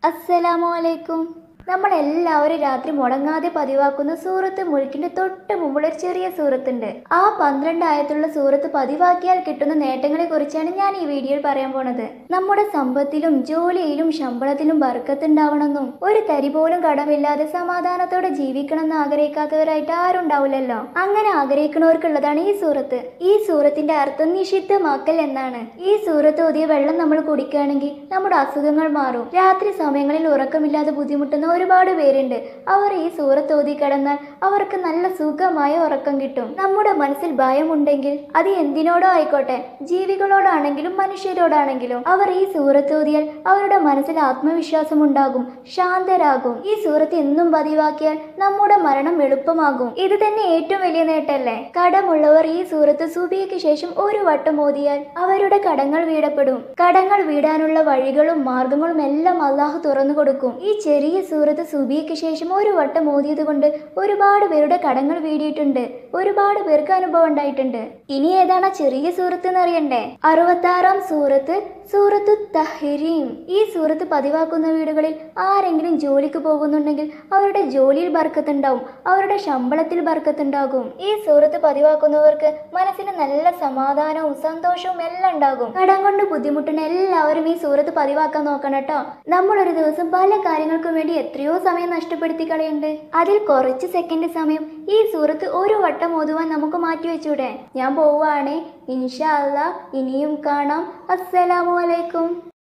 അസ്സലാമു അലൈക്കും നമ്മളെല്ലാവരും രാത്രി മുടങ്ങാതെ പതിവാക്കുന്ന സൂറത്ത് മുഴുക്കിന്റെ തൊട്ട് മുമ്പുള്ള ഒരു ചെറിയ സൂറത്തുണ്ട് ആ പന്ത്രണ്ട് ആയത്തുള്ള സൂറത്ത് പതിവാക്കിയാൽ കിട്ടുന്ന നേട്ടങ്ങളെ കുറിച്ചാണ് ഞാൻ ഈ വീഡിയോയിൽ പറയാൻ പോണത് നമ്മുടെ സമ്പത്തിലും ജോലിയിലും ശമ്പളത്തിലും ബർക്കത്തുണ്ടാവണമെന്നും ഒരു തരി പോലും കടമില്ലാതെ സമാധാനത്തോടെ ജീവിക്കണമെന്ന് ആഗ്രഹിക്കാത്തവരായിട്ട് ആരും ഉണ്ടാവില്ലല്ലോ അങ്ങനെ ആഗ്രഹിക്കുന്നവർക്കുള്ളതാണ് ഈ സൂറത്ത് ഈ സൂറത്തിന്റെ അർത്ഥം നിഷിദ്ധമാക്കൽ എന്നാണ് ഈ സൂറത്ത് ഓതിയ വെള്ളം നമ്മൾ കുടിക്കുകയാണെങ്കിൽ നമ്മുടെ അസുഖങ്ങൾ മാറും രാത്രി സമയങ്ങളിൽ ഉറക്കമില്ലാതെ ബുദ്ധിമുട്ടുന്ന ഒരുപാട് പേരുണ്ട് അവർ ഈ സൂറത്ത് ഓതി കിടന്നാൽ അവർക്ക് നല്ല സുഖമായ ഉറക്കം കിട്ടും നമ്മുടെ മനസ്സിൽ ഭയമുണ്ടെങ്കിൽ അത് എന്തിനോടോ ആയിക്കോട്ടെ ജീവികളോടാണെങ്കിലും മനുഷ്യരോടാണെങ്കിലും അവർ ഈ സൂറത്ത് ഓതിയാൽ അവരുടെ മനസ്സിൽ ആത്മവിശ്വാസം ഉണ്ടാകും ശാന്തരാകും ഈ സൂറത്ത് എന്നും പതിവാക്കിയാൽ നമ്മുടെ മരണം എളുപ്പമാകും ഇത് തന്നെ ഏറ്റവും വലിയ നേട്ടല്ലേ കടമുള്ളവർ ഈ സൂറത്ത് സുബിയയ്ക്ക് ശേഷം ഒരു വട്ടം ഓതിയാൽ അവരുടെ കടങ്ങൾ വീടപ്പെടും കടങ്ങൾ വീടാനുള്ള വഴികളും മാർഗങ്ങളും എല്ലാം അള്ളാഹു തുറന്നു കൊടുക്കും ഈ ചെറിയ സൂറത്ത് സുബിയയ്ക്ക് ശേഷം ഒരു വട്ടം ഓതിയത് കൊണ്ട് ഒരുപാട് പേരുടെ കടങ്ങൾ വീടിയിട്ടുണ്ട് ഒരുപാട് പേർക്ക് അനുഭവം ഉണ്ടായിട്ടുണ്ട് ഇനി ഏതാണ് ആ ചെറിയ സൂറത്ത് എന്ന് അറിയണ്ടേ അറുപത്താറാം സൂറത്ത് സൂറത്തു തഹരീം ഈ സൂറത്ത് പതിവാക്കുന്ന വീടുകളിൽ ആരെങ്കിലും ജോലിക്ക് പോകുന്നുണ്ടെങ്കിൽ അവരുടെ ജോലിയിൽ ബർക്കത്തുണ്ടാവും അവരുടെ ശമ്പളത്തിൽ ബർക്കത്തുണ്ടാകും ഈ സൂറത്ത് പതിവാക്കുന്നവർക്ക് മനസ്സിന് നല്ല സമാധാനവും സന്തോഷവും എല്ലാം ഉണ്ടാകും കടം കൊണ്ട് ബുദ്ധിമുട്ടുന്ന എല്ലാവരും ഈ സൂറത്ത് പതിവാക്കാൻ നോക്കണം കേട്ടോ നമ്മൾ ഒരു ദിവസം പല കാര്യങ്ങൾക്കും വേണ്ടി എത്രയോ സമയം നഷ്ടപ്പെടുത്തി കളയുന്നുണ്ട് അതിൽ കുറച്ച് സെക്കൻഡ് സമയം ഈ സൂറത്ത് ഒരു വട്ടം ഓതുവാൻ നമുക്ക് മാറ്റി വെച്ചൂടെ ഞാൻ പോവുകയാണേ ഇൻഷാ അല്ലാ ഇനിയും കാണാം അസ്സലാമു അലൈക്കും